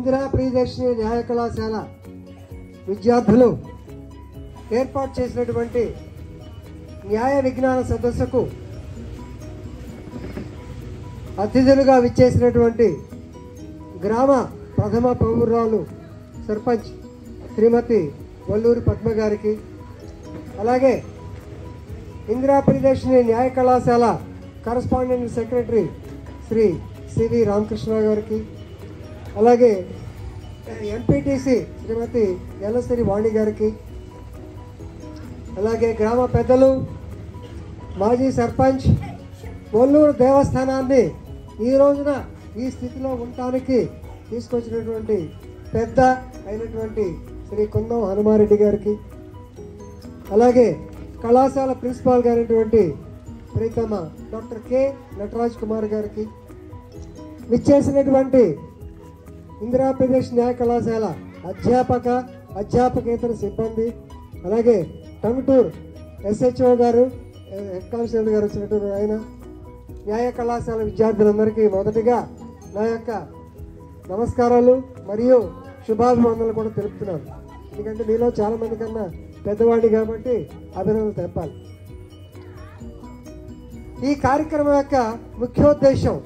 ఇందిరా ప్రియదర్శిని న్యాయ కళాశాల విద్యార్థులు ఏర్పాటు చేసినటువంటి న్యాయ విజ్ఞాన సదస్సుకు అతిథులుగా విచ్చేసినటువంటి గ్రామ ప్రథమ పౌరురాలు సర్పంచ్ శ్రీమతి వల్లూరి పద్మ గారికి అలాగే ఇందిరా ప్రియదర్శిని న్యాయ కళాశాల correspondent secretary Shri CV Ramakrishna గారికి అలాగే ఎంపీటీసీ శ్రీమతి ఎల్లసిరి వాణి గారికి అలాగే గ్రామ పెద్దలు మాజీ సర్పంచ్ ఒల్లూరు దేవస్థానాన్ని ఈ రోజున ఈ స్థితిలో ఉండటానికి తీసుకొచ్చినటువంటి పెద్ద అయినటువంటి శ్రీ కుందం హనుమారెడ్డి గారికి అలాగే కళాశాల ప్రిన్సిపాల్ గారైనటువంటి ప్రీతమ డాక్టర్ కె నటరాజ్ కుమార్ గారికి విచ్చేసినటువంటి ఇందిరా ప్రదేశ్ న్యాయ కళాశాల అధ్యాపక అధ్యాపకేతర సిబ్బంది అలాగే టంగుటూరు ఎస్హెచ్ఓ గారు హెడ్ కానిస్టేబుల్ గారు వచ్చినటువంటి ఆయన న్యాయ కళాశాల విద్యార్థులందరికీ మొదటిగా నా యొక్క నమస్కారాలు మరియు శుభాభివందనలు కూడా తెలుపుతున్నాను ఎందుకంటే మీలో చాలా మంది కన్నా పెద్దవాడిని కాబట్టి అభినందనలు తెప్పాలి ఈ కార్యక్రమం యొక్క ముఖ్యోద్దేశం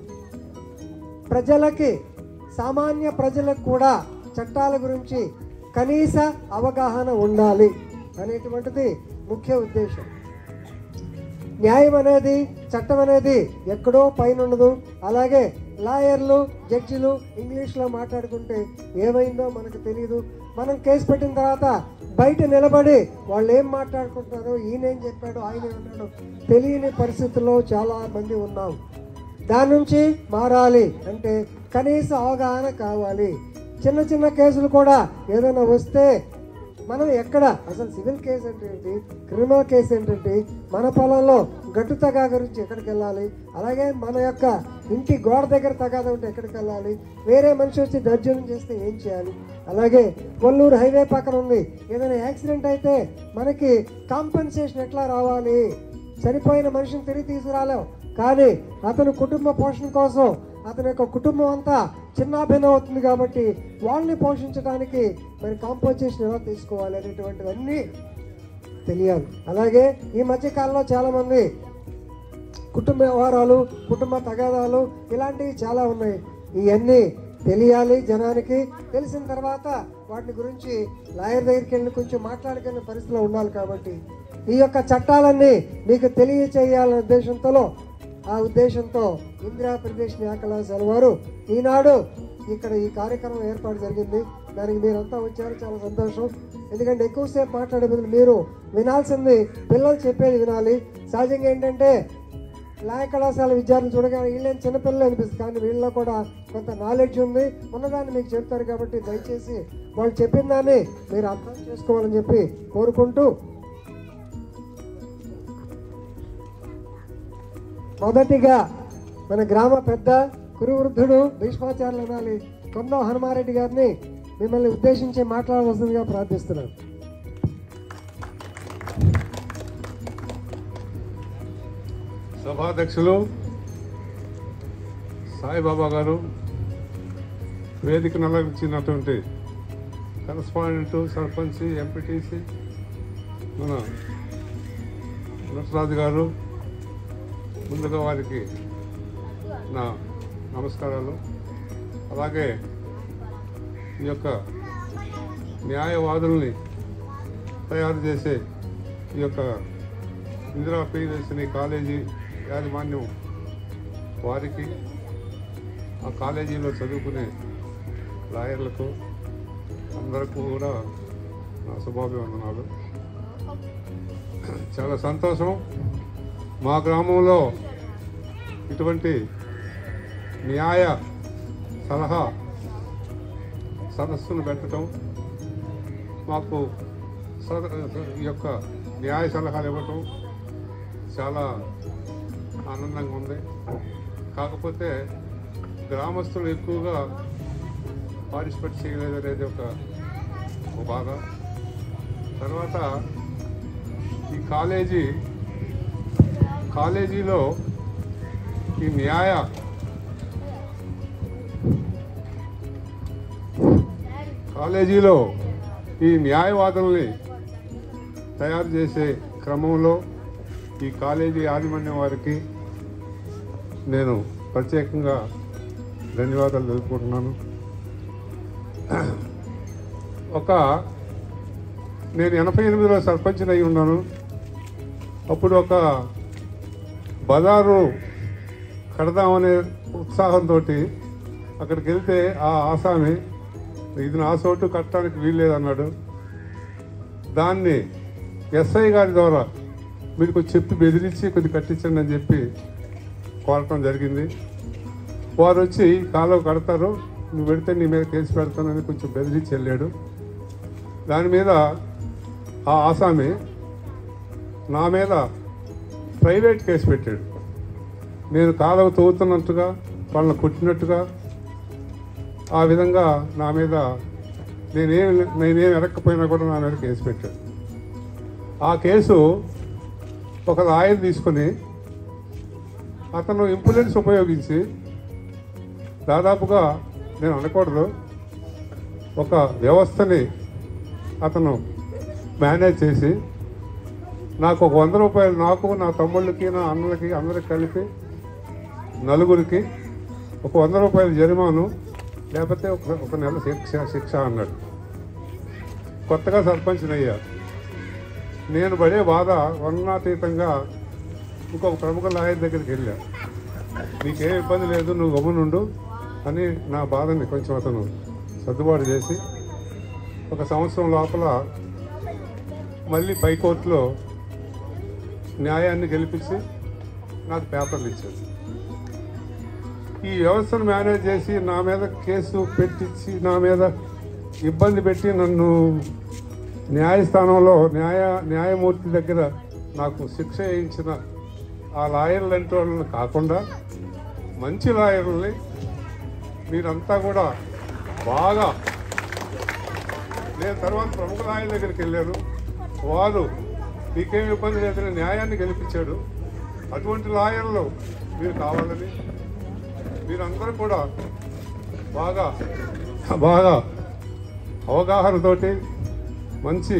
ప్రజలకి సామాన్య ప్రజలకు కూడా చట్టాల గురించి కనీస అవగాహన ఉండాలి అనేటువంటిది ముఖ్య ఉద్దేశం న్యాయం అనేది చట్టం అనేది ఎక్కడో పైన ఉండదు అలాగే లాయర్లు జడ్జిలు ఇంగ్లీష్లో మాట్లాడుకుంటే ఏమైందో మనకు తెలియదు మనం కేసు పెట్టిన తర్వాత బయట నిలబడి వాళ్ళు ఏం మాట్లాడుకుంటున్నారో ఈయనేం చెప్పాడు ఆయన ఏమన్నాడు తెలియని పరిస్థితుల్లో చాలా మంది ఉన్నాం దాని నుంచి మారాలి అంటే కనీస అవగాహన కావాలి చిన్న చిన్న కేసులు కూడా ఏదైనా వస్తే మనం ఎక్కడ అసలు సివిల్ కేసు అంటే ఏంటి క్రిమినల్ కేసు ఏంటంటే మన పొలంలో గట్టు తగా గురించి ఎక్కడికి వెళ్ళాలి అలాగే మన యొక్క ఇంటి గోడ దగ్గర తగాద ఉంటే ఎక్కడికి వెళ్ళాలి వేరే మనిషి వచ్చి దర్జనం చేస్తే ఏం చేయాలి అలాగే కొల్లూరు హైవే పక్కన ఉంది ఏదైనా యాక్సిడెంట్ అయితే మనకి కాంపెన్సేషన్ ఎట్లా రావాలి చనిపోయిన మనిషిని తిరిగి తీసుకురాలేం కానీ అతని కుటుంబ పోషణ కోసం అతని యొక్క కుటుంబం అంతా చిన్నాభిన్నం అవుతుంది కాబట్టి వాళ్ళని పోషించడానికి మరి కాంపోజిషన్ ఎలా తీసుకోవాలి అనేటువంటివన్నీ తెలియాలి అలాగే ఈ మధ్య కాలంలో చాలామంది కుటుంబ వ్యవహారాలు కుటుంబ తగాదాలు ఇలాంటివి చాలా ఉన్నాయి ఇవన్నీ తెలియాలి జనానికి తెలిసిన తర్వాత వాటి గురించి లాయర్ దగ్గరికి వెళ్ళి కొంచెం మాట్లాడుకునే పరిస్థితిలో ఉండాలి కాబట్టి ఈ యొక్క చట్టాలన్నీ మీకు తెలియచేయాలనే ఉద్దేశంతో ఆ ఉద్దేశంతో ఇందిరా ప్రదేశ్ న్యాయ కళాశాల వారు ఈనాడు ఇక్కడ ఈ కార్యక్రమం ఏర్పాటు జరిగింది దానికి మీరంతా వచ్చారు చాలా సంతోషం ఎందుకంటే ఎక్కువసేపు మాట్లాడే బదులు మీరు వినాల్సింది పిల్లలు చెప్పేది వినాలి సహజంగా ఏంటంటే న్యాయ కళాశాల విద్యార్థులు చూడగానే వీళ్ళేం చిన్నపిల్లలు అనిపిస్తుంది కానీ వీళ్ళలో కూడా కొంత నాలెడ్జ్ ఉంది ఉన్నదాన్ని మీకు చెప్తారు కాబట్టి దయచేసి వాళ్ళు చెప్పిన దాన్ని మీరు అర్థం చేసుకోవాలని చెప్పి కోరుకుంటూ మొదటిగా మన గ్రామ పెద్ద కురువృద్ధుడు భీష్మాచార్యులు అనాలి కొండ హనుమారెడ్డి గారిని మిమ్మల్ని ఉద్దేశించి మాట్లాడవలసిందిగా ప్రార్థిస్తున్నాను సభాధ్యక్షులు సాయిబాబా గారు వేదికను అలంకరించినటువంటి కరస్పాండెంట్ సర్పంచ్ ఎంపీటీసీ మన నటరాజు గారు ముందుగా వారికి నా నమస్కారాలు అలాగే ఈ యొక్క న్యాయవాదుల్ని తయారు చేసే ఈ యొక్క ఇందిరా ప్రియదర్శిని కాలేజీ యాజమాన్యం వారికి ఆ కాలేజీలో చదువుకునే లాయర్లకు అందరికీ కూడా నా శుభాభివందనాలు చాలా సంతోషం మా గ్రామంలో ఇటువంటి న్యాయ సలహా సదస్సును పెట్టడం మాకు సద- ఈ యొక్క న్యాయ సలహాలు ఇవ్వటం చాలా ఆనందంగా ఉంది కాకపోతే గ్రామస్తులు ఎక్కువగా పార్టిసిపేట్ చేయలేదు అనేది ఒక ఒక బాధ తర్వాత ఈ కాలేజీ కాలేజీలో ఈ న్యాయ కాలేజీలో ఈ న్యాయవాదుల్ని తయారు చేసే క్రమంలో ఈ కాలేజీ యాజమాన్యం వారికి నేను ప్రత్యేకంగా ధన్యవాదాలు తెలుపుకుంటున్నాను ఒక నేను ఎనభై ఎనిమిదిలో సర్పంచ్ అయి ఉన్నాను అప్పుడు ఒక బజారు కడదామనే ఉత్సాహంతో అక్కడికి వెళ్తే ఆ ఆసామి ఇది నా చోటు కట్టడానికి వీల్లేదన్నాడు దాన్ని ఎస్ఐ గారి ద్వారా మీరు కొంచెం చెప్పి బెదిరించి కొద్ది కట్టించండి అని చెప్పి కోరటం జరిగింది వారు వచ్చి కాలువ కడతారు నువ్వు పెడితే నీ మీద కేసు పెడతానని కొంచెం బెదిరించి వెళ్ళాడు దాని మీద ఆ ఆసామి నా మీద ప్రైవేట్ కేసు పెట్టాడు నేను కాలువ తవ్వుతున్నట్టుగా వాళ్ళని కొట్టినట్టుగా ఆ విధంగా నా మీద నేనేం నేనేం ఎరక్కపోయినా కూడా నా మీద కేసు పెట్టాడు ఆ కేసు ఒక లాయర్ తీసుకొని అతను ఇంపులెన్స్ ఉపయోగించి దాదాపుగా నేను అనకూడదు ఒక వ్యవస్థని అతను మేనేజ్ చేసి నాకు ఒక వంద రూపాయలు నాకు నా తమ్ముళ్ళకి నా అన్నలకి అందరికి కలిపి నలుగురికి ఒక వంద రూపాయల జరిమాను లేకపోతే ఒక ఒక నెల శిక్ష శిక్ష అన్నాడు కొత్తగా సర్పంచ్ అయ్యా నేను పడే బాధ వర్ణాతీతంగా ఇంకొక ప్రముఖ లాయర్ దగ్గరికి వెళ్ళా నీకేం ఇబ్బంది లేదు నువ్వు గమ్మునుండు అని నా బాధని కొంచెం అతను సర్దుబాటు చేసి ఒక సంవత్సరం లోపల మళ్ళీ పైకోర్టులో న్యాయాన్ని గెలిపించి నాకు పేపర్లు ఇచ్చారు ఈ వ్యవస్థను మేనేజ్ చేసి నా మీద కేసు పెట్టించి నా మీద ఇబ్బంది పెట్టి నన్ను న్యాయస్థానంలో న్యాయ న్యాయమూర్తి దగ్గర నాకు శిక్ష వేయించిన ఆ లాయర్లు అంటే వాళ్ళని కాకుండా మంచి లాయర్లని మీరంతా కూడా బాగా నేను తర్వాత ప్రముఖ లాయర్ దగ్గరికి వెళ్ళాను వారు మీకేం ఇబ్బంది లేదని న్యాయాన్ని గెలిపించాడు అటువంటి లాయర్లు మీరు కావాలని మీరందరూ కూడా బాగా బాగా అవగాహనతోటి మంచి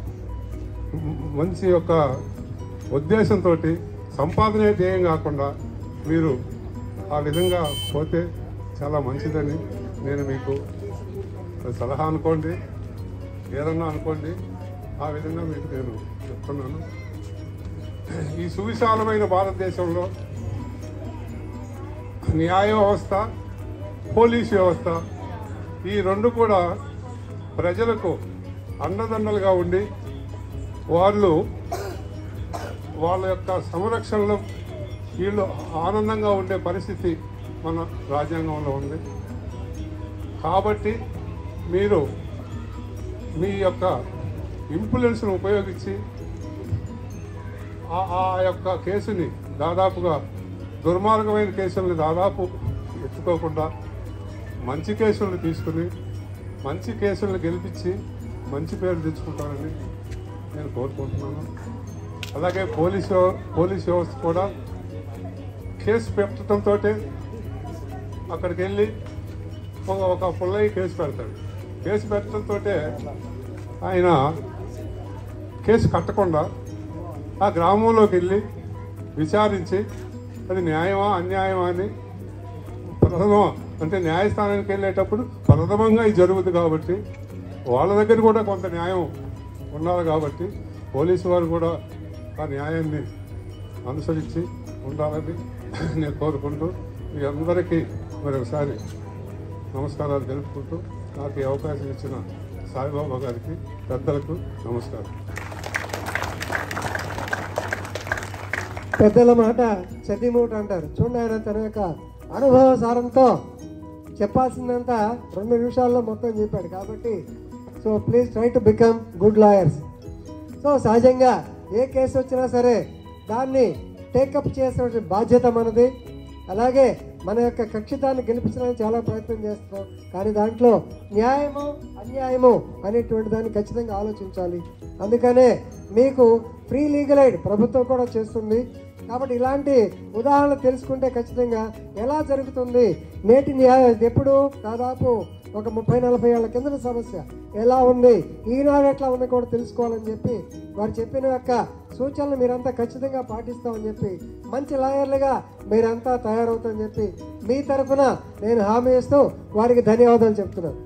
మంచి యొక్క ఉద్దేశంతో సంపాదనే ధ్యేయం కాకుండా మీరు ఆ విధంగా పోతే చాలా మంచిదని నేను మీకు సలహా అనుకోండి ఏదన్నా అనుకోండి ఆ విధంగా మీకు నేను చెప్తున్నాను ఈ సువిశాలమైన భారతదేశంలో న్యాయ వ్యవస్థ పోలీస్ వ్యవస్థ ఈ రెండు కూడా ప్రజలకు అండదండలుగా ఉండి వాళ్ళు వాళ్ళ యొక్క సంరక్షణలో వీళ్ళు ఆనందంగా ఉండే పరిస్థితి మన రాజ్యాంగంలో ఉంది కాబట్టి మీరు మీ యొక్క ఇన్ఫ్లుయెన్స్ను ఉపయోగించి ఆ- ఆ యొక్క కేసుని దాదాపుగా దుర్మార్గమైన కేసుల్ని దాదాపు ఎత్తుకోకుండా మంచి కేసులను తీసుకుని మంచి కేసులను గెలిపించి మంచి పేరు తెచ్చుకుంటారని నేను కోరుకుంటున్నాను అలాగే పోలీస్ వ్యవ- పోలీస్ వ్యవస్థ కూడా కేసు పెట్టడంతో అక్కడికి వెళ్ళి ఒక ఒక పుల్లయ్య కేసు పెడతాడు కేసు పెట్టడంతో ఆయన కేసు కట్టకుండా ఆ గ్రామంలోకి వెళ్ళి విచారించి అది న్యాయమా అన్యాయమా అని ప్రథమ అంటే న్యాయస్థానానికి వెళ్ళేటప్పుడు ప్రథమంగా ఇది జరుగుతుంది కాబట్టి వాళ్ళ దగ్గర కూడా కొంత న్యాయం ఉండాలి కాబట్టి పోలీసు వారు కూడా ఆ న్యాయాన్ని అనుసరించి ఉండాలని నేను కోరుకుంటూ మీ అందరికీ మరొకసారి నమస్కారాలు తెలుపుకుంటూ నాకు ఈ అవకాశం ఇచ్చిన సాయిబాబా గారికి పెద్దలకు నమస్కారం పెద్దల మాట చదిమూట అంటారు చూడండి ఆయన తన యొక్క అనుభవ సారంతో చెప్పాల్సిందంతా రెండు నిమిషాల్లో మొత్తం చెప్పాడు కాబట్టి so please try to become good lawyers so సహజంగా ఏ కేసు వచ్చినా సరే దాన్ని టేకప్ చేసే బాధ్యత మనది అలాగే మన యొక్క కక్షితాన్ని గెలిపించడానికి చాలా ప్రయత్నం చేస్తున్నాం కానీ దాంట్లో న్యాయము అన్యాయము అనేటువంటి దాన్ని ఖచ్చితంగా ఆలోచించాలి అందుకనే మీకు ఫ్రీ లీగల్ ఎయిడ్ ప్రభుత్వం కూడా చేస్తుంది కాబట్టి ఇలాంటి ఉదాహరణలు తెలుసుకుంటే ఖచ్చితంగా ఎలా జరుగుతుంది నేటి న్యాయం ఎప్పుడు దాదాపు ఒక ముప్పై నలభై ఏళ్ల కిందన సమస్య ఎలా ఉంది ఈనాడు ఎట్లా ఉంది కూడా తెలుసుకోవాలని చెప్పి వారు చెప్పిన యొక్క సూచనలు మీరంతా ఖచ్చితంగా పాటిస్తామని చెప్పి మంచి లాయర్లుగా మీరంతా తయారవుతామని చెప్పి మీ తరఫున నేను హామీ ఇస్తూ వారికి ధన్యవాదాలు చెప్తున్నాను